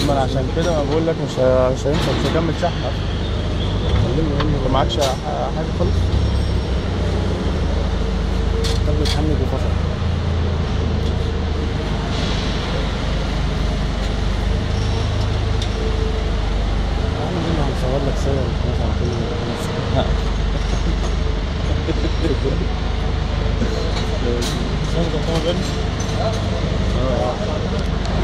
ما انا عشان كده ما بقول لك مش ه- مش هينفع مش هكمل شحن اصلا انت معكش ح- حاجه خالص طب محمد وفصل احنا هنصور لك صور خلاص على طول صورة طبعا